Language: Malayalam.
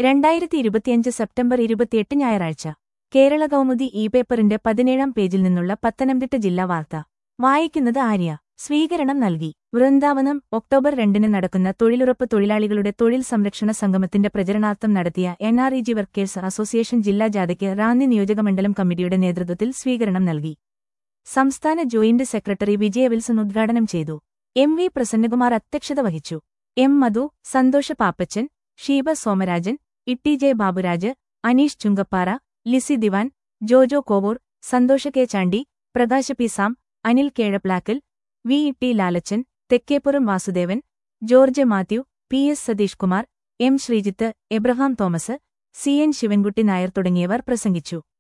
രണ്ടായിരത്തി ഇരുപത്തിയഞ്ച് സെപ്റ്റംബർ ഇരുപത്തിയെട്ട് ഞായറാഴ്ച കേരള കൗമുദി ഇ പേപ്പറിന്റെ പതിനേഴാം പേജിൽ നിന്നുള്ള പത്തനംതിട്ട ജില്ലാ വാർത്ത വായിക്കുന്നത് ആര്യ സ്വീകരണം നൽകി വൃന്ദാവനം ഒക്ടോബർ രണ്ടിന് നടക്കുന്ന തൊഴിലുറപ്പ് തൊഴിലാളികളുടെ തൊഴിൽ സംരക്ഷണ സംഗമത്തിന്റെ പ്രചരണാർത്ഥം നടത്തിയ N R E G workers association ജില്ലാ ജാഥയ്ക്ക് റാന്നി നിയോജകമണ്ഡലം കമ്മിറ്റിയുടെ നേതൃത്വത്തിൽ സ്വീകരണം നൽകി സംസ്ഥാന ജോയിന്റ് സെക്രട്ടറി വിജയ വിൽസൺ ഉദ്ഘാടനം ചെയ്തു എം വി പ്രസന്നകുമാർ അധ്യക്ഷത വഹിച്ചു M Madhu Santhosh Pappachan Sheeba Somarajan Itty J Baburaj Aneesh Chunkappara Lissy Diwan Jojo Kovoor Santhosh K Chandy Prakash P Sam Anil Kezhaplackal V E T Lalachan Thekkepuram Vasudevan George Mathew P S Satheesh Kumar M Sreejith Abraham Thomas C N Sivankutty Nair തുടങ്ങിയവർ പ്രസംഗിച്ചു